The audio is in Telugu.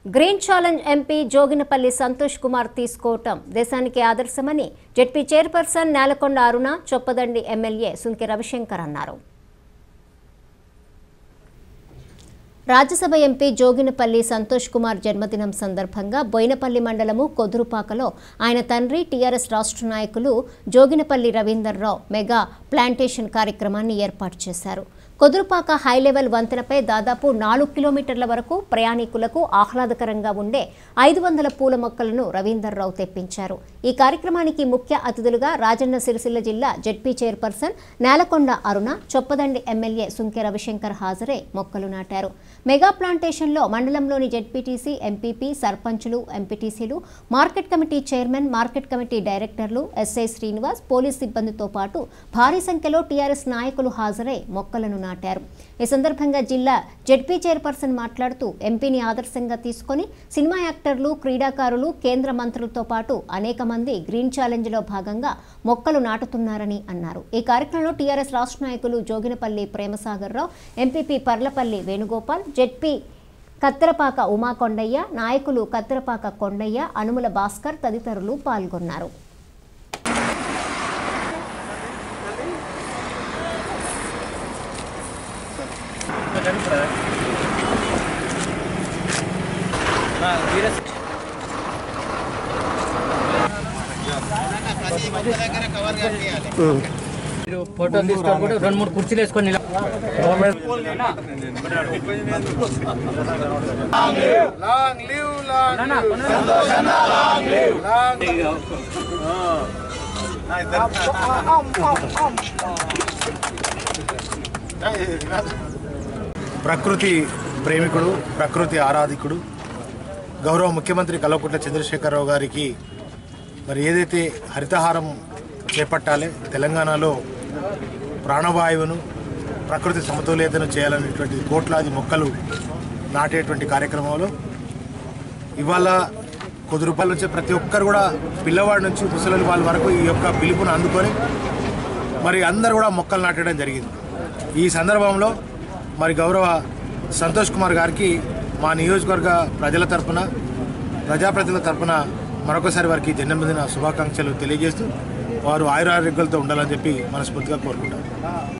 green challenge MP Joginapalli Santosh Kumar తీసుకోవటం దేశానికి ఆదర్శమని ZP chairperson Nelakonda Aruna Choppadandi MLA Sunke Ravishankar అన్నారు రాజ్యసభ ఎంపీ జోగినపల్లి సంతోష్ కుమార్ జన్మదినం సందర్భంగా బోయినపల్లి మండలము కొదురుపాకలో ఆయన తండ్రి టీఆర్ఎస్ రాష్ట్ర నాయకులు జోగినపల్లి రవీందర్రావు మెగా ప్లాంటేషన్ కార్యక్రమాన్ని ఏర్పాటు చేశారు కొదురుపాక హైలెవెల్ వంతెనపై దాదాపు నాలుగు కిలోమీటర్ల వరకు ప్రయాణికులకు ఆహ్లాదకరంగా ఉండే ఐదు వందల పూల మొక్కలను రవీందర్రావు తెప్పించారు ఈ కార్యక్రమానికి ముఖ్య అతిథులుగా రాజన్న సిరిసిల్ల జిల్లా ZP chairperson Nelakonda Aruna Choppadandi MLA Sunke Ravishankar హాజరై మొక్కలు నాటారు మెగా ప్లాంటేషన్లో మండలంలోని జెడ్పీటీసీ ఎంపీపీ సర్పంచులు ఎంపీటీసీలు market committee chairman market committee డైరెక్టర్లు ఎస్ఐ శ్రీనివాస్ పోలీస్ సిబ్బందితో పాటు భారీ సంఖ్యలో టీఆర్ఎస్ నాయకులు హాజరై మొక్కలను నాటారు ఈ సందర్భంగా జిల్లా జెడ్పీ చైర్పర్సన్ మాట్లాడుతూ ఎంపీని ఆదర్శంగా తీసుకొని సినిమా యాక్టర్లు క్రీడాకారులు కేంద్ర మంత్రులతో పాటు అనేక మంది గ్రీన్ ఛాలెంజ్లో భాగంగా మొక్కలు నాటుతున్నారని అన్నారు ఈ కార్యక్రమంలో టీఆర్ఎస్ రాష్ట్ర నాయకులు జోగినపల్లి ప్రేమసాగర్ రావు ఎంపీపీ పర్లపల్లి వేణుగోపాల్ జెడ్పీ కత్తెరపాక ఉమా కొండయ్య నాయకులు కత్తెరపాక కొండయ్య అనుముల భాస్కర్ తదితరులు పాల్గొన్నారు మీరు ఫోటోలు తీసుకొని కూడా రెండు మూడు కుర్చీలు వేసుకొని నిలబ- లాంగ్ లివ్ లాంగ్ నాన్న, లాంగ్ ప్రకృతి ప్రేమికుడు ప్రకృతి ఆరాధికుడు గౌరవ ముఖ్యమంత్రి కల్వకుంట్ల చంద్రశేఖరరావు గారికి మరి ఏదైతే హరితహారం చేపట్టాలి తెలంగాణలో ప్రాణవాయువును ప్రకృతి సమతుల్యతను చేయాలనేటువంటి కోట్లాది మొక్కలు నాటేటువంటి కార్యక్రమంలో ఇవాళ కొద్ది రూపాయల నుంచి ప్రతి ఒక్కరు కూడా పిల్లవాడి నుంచి ముసలి వాళ్ళ వరకు ఈ యొక్క పిలుపును అందుకొని మరి అందరు కూడా మొక్కలు నాటడం జరిగింది ఈ సందర్భంలో మరి గౌరవ సంతోష్ కుమార్ గారికి మా నియోజకవర్గ ప్రజల తరపున ప్రజాప్రతినిధుల తరపున మరొకసారి వారికి జన్మదిన శుభాకాంక్షలు తెలియజేస్తూ వారు ఆయురారోగ్యాలతో ఉండాలని చెప్పి మనస్ఫూర్తిగా కోరుకుంటాం